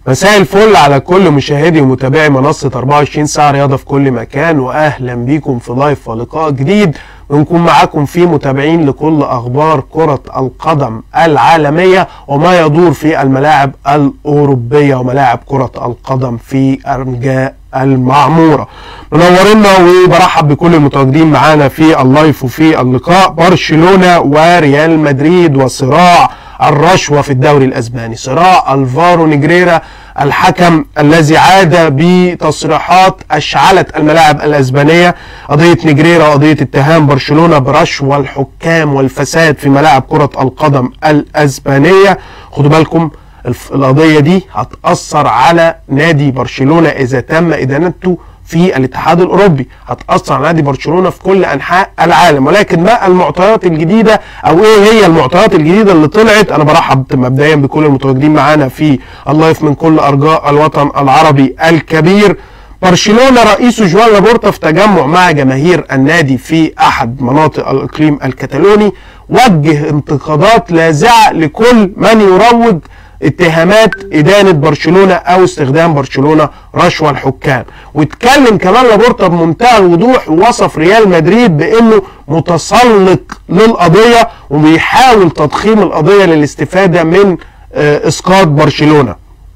مساء الفل على كل مشاهدي ومتابعي منصة 24 ساعة رياضة في كل مكان وأهلا بيكم في لايف ولقاء جديد ونكون معاكم فيه متابعين لكل أخبار كرة القدم العالمية وما يدور في الملاعب الأوروبية وملاعب كرة القدم في أرجاء المعمورة منورنا وبرحب بكل المتواجدين معانا في اللايف وفي اللقاء برشلونة وريال مدريد وصراع الرشوة في الدوري الأسباني صراع الفارو نجريرا الحكم الذي عاد بتصريحات أشعلت الملاعب الأسبانية قضية نجريرا وقضية اتهام برشلونة برشوة الحكام والفساد في ملاعب كرة القدم الأسبانية خدوا بالكم الف- القضية دي هتأثر على نادي برشلونة إذا تم إدانته في الاتحاد الاوروبي هتاثر على نادي برشلونه في كل انحاء العالم ولكن ما المعطيات الجديده او ايه هي المعطيات الجديده اللي طلعت انا برحب مبدئيا بكل المتواجدين معانا في اللايف من كل ارجاء الوطن العربي الكبير برشلونه رئيسه جوان لابورتا في تجمع مع جماهير النادي في احد مناطق الاقليم الكتالوني وجه انتقادات لاذعه لكل من يروج اتهامات إدانة برشلونة أو استخدام برشلونة رشوة الحكام واتكلم كمان لابورتا بمنتهى الوضوح ووصف ريال مدريد بأنه متسلق للقضية وبيحاول تضخيم القضية للاستفادة من آه، إسقاط برشلونة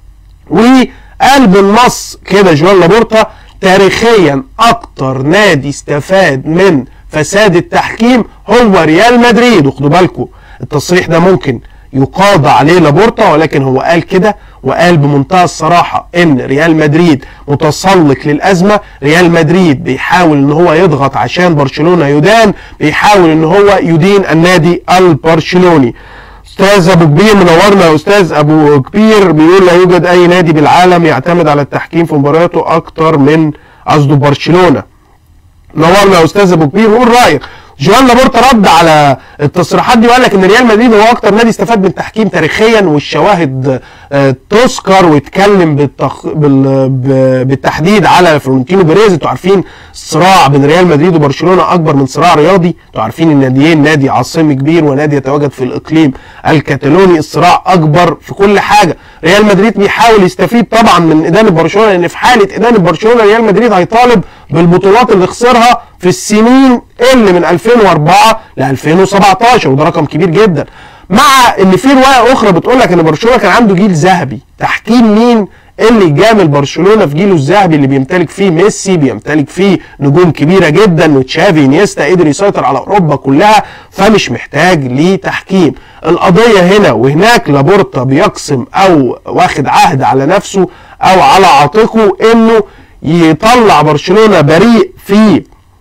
وقال بالنص كده جوان لابورتا تاريخيا اكتر نادي استفاد من فساد التحكيم هو ريال مدريد وخدوا بالكم التصريح ده ممكن يقاضى عليه لابورتا ولكن هو قال كده وقال بمنتهى الصراحة ان ريال مدريد متسلق للأزمة ريال مدريد بيحاول ان هو يضغط عشان برشلونة يدان بيحاول ان هو يدين النادي البرشلوني استاذ ابو كبير منورنا يا استاذ ابو كبير بيقول لا يوجد اي نادي بالعالم يعتمد على التحكيم في مبارياته اكتر من قصده برشلونه نورنا يا استاذ ابو كبير وقول رايك جوان لابورتا رد على التصريحات دي وقال لك ان ريال مدريد هو اكتر نادي استفاد من التحكيم تاريخيا والشواهد آه، تذكر واتكلم بالتخ... بال... ب- بالتحديد على فلورنتينو بيريز انتوا عارفين الصراع بين ريال مدريد وبرشلونه اكبر من صراع رياضي انتوا عارفين الناديين نادي عاصمي كبير ونادي يتواجد في الاقليم الكتالوني الصراع اكبر في كل حاجه ريال مدريد بيحاول يستفيد طبعا من ادانه برشلونه لان في حاله ادانه برشلونه ريال مدريد هيطالب بالبطولات اللي خسرها في السنين اللي من 2004 ل 2017 وده رقم كبير جدا مع ان في روايه اخرى بتقول لك ان برشلونه كان عنده جيل ذهبي تحكيم مين اللي جامل برشلونه في جيله الذهبي اللي بيمتلك فيه ميسي بيمتلك فيه نجوم كبيره جدا وتشافي انيستا قدر يسيطر على اوروبا كلها فمش محتاج لتحكيم القضيه هنا وهناك لابورتا بيقسم او واخد عهد على نفسه او على عاتقه انه يطلع برشلونه بريء في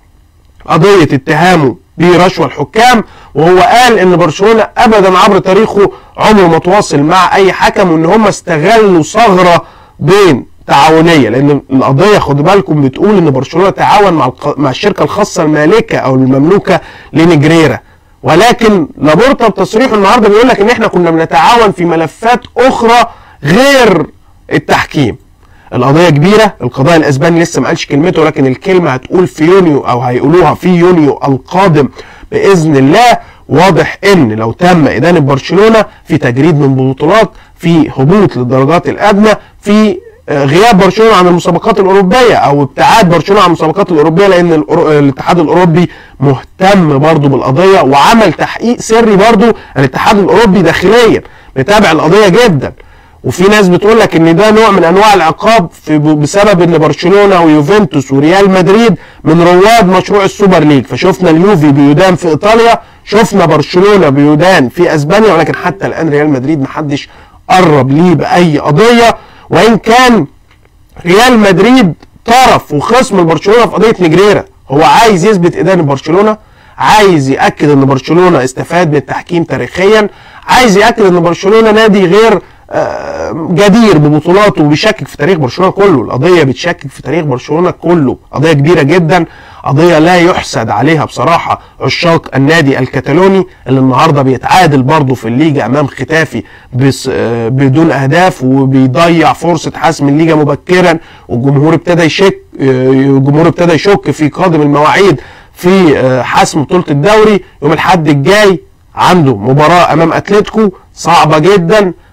قضيه اتهامه برشوة الحكام وهو قال ان برشلونه ابدا عبر تاريخه عمره ما تواصل مع اي حكم وان هم استغلوا ثغره بين تعاونيه لان القضيه خدوا بالكم بتقول ان برشلونه تعاون مع الق- مع الشركه الخاصه المالكه او المملوكه لنجريرا ولكن لابورتا بتصريحه النهارده بيقول لك ان احنا كنا بنتعاون في ملفات اخرى غير التحكيم القضيه كبيره القضاء الاسباني لسه ما قالش كلمته ولكن الكلمه هتقول في يونيو او هيقولوها في يونيو القادم باذن الله واضح ان لو تم ادانه برشلونه في تجريد من بطولات في هبوط للدرجات الادنى في آه، غياب برشلونه عن المسابقات الاوروبيه او ابتعاد برشلونه عن المسابقات الاوروبيه لان الأورو- الاتحاد الاوروبي مهتم برضه بالقضيه وعمل تحقيق سري برضه الاتحاد الاوروبي داخليا متابع القضيه جدا وفي ناس بتقول لك ان ده نوع من انواع العقاب في بسبب ان برشلونه ويوفنتوس وريال مدريد من رواد مشروع السوبر ليج فشفنا اليوفي بيدان في ايطاليا شفنا برشلونه بيدان في اسبانيا ولكن حتى الان ريال مدريد محدش قرب ليه باي قضيه وان كان ريال مدريد طرف وخصم لبرشلونه في قضيه نجريرا هو عايز يثبت ادانه برشلونه عايز ياكد ان برشلونه استفاد من التحكيم تاريخيا عايز ياكد ان برشلونه نادي غير آه، جدير ببطولاته وبيشكك في تاريخ برشلونه كله القضيه بتشكك في تاريخ برشلونه كله قضيه كبيره جدا قضيه لا يحسد عليها بصراحه عشاق النادي الكتالوني اللي النهارده بيتعادل برضه في الليجا امام ختافي بس آه، بدون اهداف وبيضيع فرصه حسم الليجا مبكرا والجمهور ابتدى يشك آه، الجمهور ابتدى يشك في قادم المواعيد في آه، حسم بطوله الدوري يوم الاحد الجاي عنده مباراه امام اتلتيكو صعبه جدا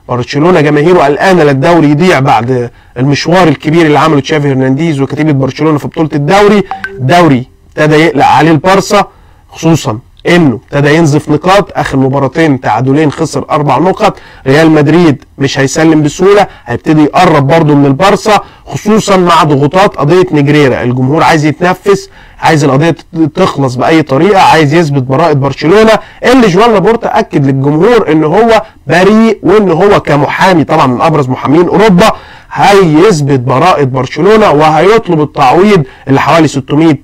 برشلونه جماهيره قلقانه الدوري يضيع بعد المشوار الكبير اللي عمله تشافي هرنانديز وكتيبه برشلونه في بطوله الدوري الدوري ابتدى يقلق عليه البارسا خصوصا انه ابتدى ينزف نقاط اخر مباراتين تعادلين خسر اربع نقط ريال مدريد مش هيسلم بسهوله هيبتدي يقرب برضه من البارسا خصوصا مع ضغوطات قضيه نجريرا الجمهور عايز يتنفس عايز القضيه تخلص باي طريقه عايز يثبت براءه برشلونه اللي جوان لابورتا اكد للجمهور ان هو بريء وان هو كمحامي طبعا من ابرز محامين اوروبا هيثبت براءه برشلونه وهيطلب التعويض اللي حوالي 600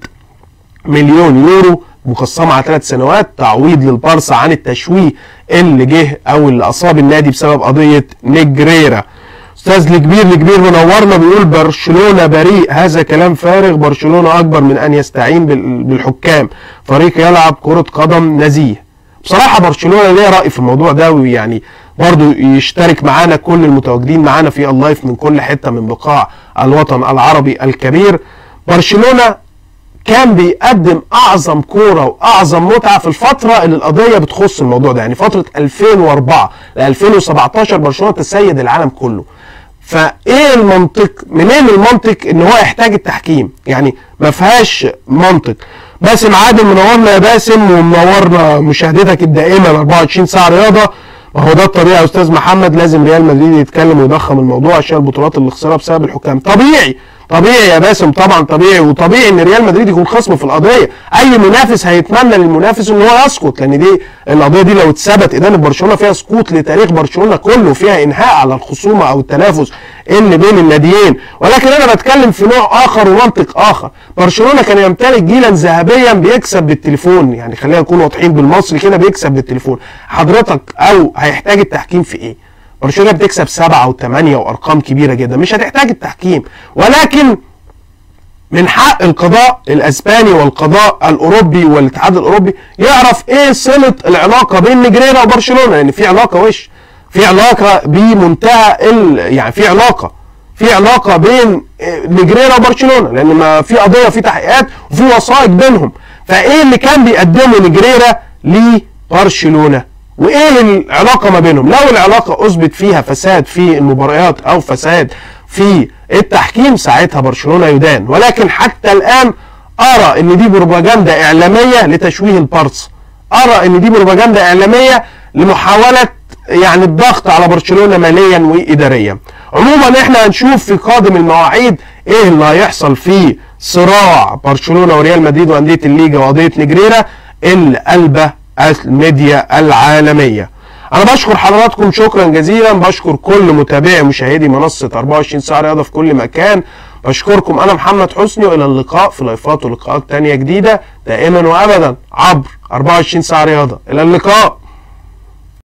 مليون يورو مقسمه على ثلاث سنوات تعويض للبارسا عن التشويه اللي جه او اللي اصاب النادي بسبب قضيه نجريرا استاذ الكبير الكبير منورنا بيقول برشلونه بريء هذا كلام فارغ برشلونه اكبر من ان يستعين بالحكام فريق يلعب كره قدم نزيه بصراحه برشلونه ليه راي في الموضوع ده ويعني برضو يشترك معانا كل المتواجدين معانا في اللايف من كل حته من بقاع الوطن العربي الكبير برشلونه كان بيقدم اعظم كوره واعظم متعه في الفتره اللي القضيه بتخص الموضوع ده يعني فتره 2004 ل 2017 برشلونه تسيد العالم كله فايه المنطق منين المنطق ان هو يحتاج التحكيم يعني ما فيهاش منطق باسم عادل منورنا يا باسم ومنورنا مشاهدتك الدائمه ل 24 ساعه رياضه ما هو ده الطبيعي يا استاذ محمد لازم ريال مدريد يتكلم ويضخم الموضوع عشان البطولات اللي خسرها بسبب الحكام طبيعي طبيعي يا باسم طبعا طبيعي وطبيعي ان ريال مدريد يكون خصم في القضيه اي منافس هيتمنى للمنافس ان هو يسقط لان دي القضيه دي لو اتثبت ادانه برشلونه فيها سقوط لتاريخ برشلونه كله فيها انهاء على الخصومه او التنافس اللي بين الناديين ولكن انا بتكلم في نوع اخر ومنطق اخر برشلونه كان يمتلك جيلا ذهبيا بيكسب بالتليفون يعني خلينا نكون واضحين بالمصري كده بيكسب بالتليفون حضرتك او هيحتاج التحكيم في ايه برشلونه بتكسب سبعه وثمانيه وارقام كبيره جدا مش هتحتاج التحكيم ولكن من حق القضاء الاسباني والقضاء الاوروبي والاتحاد الاوروبي يعرف ايه صله العلاقه بين نجريرا وبرشلونه لان يعني في علاقه وش في علاقه بمنتهى ال... يعني في علاقه في علاقه بين نجريرا وبرشلونه لان ما في قضيه وفي تحقيقات وفي وثائق بينهم فايه اللي كان بيقدمه نجريرا لبرشلونه وايه العلاقه ما بينهم لو العلاقه اثبت فيها فساد في المباريات او فساد في التحكيم ساعتها برشلونه يدان ولكن حتى الان ارى ان دي بروباجندا اعلاميه لتشويه البارس ارى ان دي بروباجندا اعلاميه لمحاوله يعني الضغط على برشلونه ماليا واداريا عموما احنا هنشوف في قادم المواعيد ايه اللي هيحصل في صراع برشلونه وريال مدريد وانديه الليجا وقضيه نجريرا اللي قلبه الميديا العالمية انا بشكر حضراتكم شكرا جزيلا بشكر كل متابعي مشاهدي منصة 24 ساعة رياضة في كل مكان بشكركم انا محمد حسني والى اللقاء في لايفات ولقاءات تانية جديدة دائما وابدا عبر 24 ساعة رياضة الى اللقاء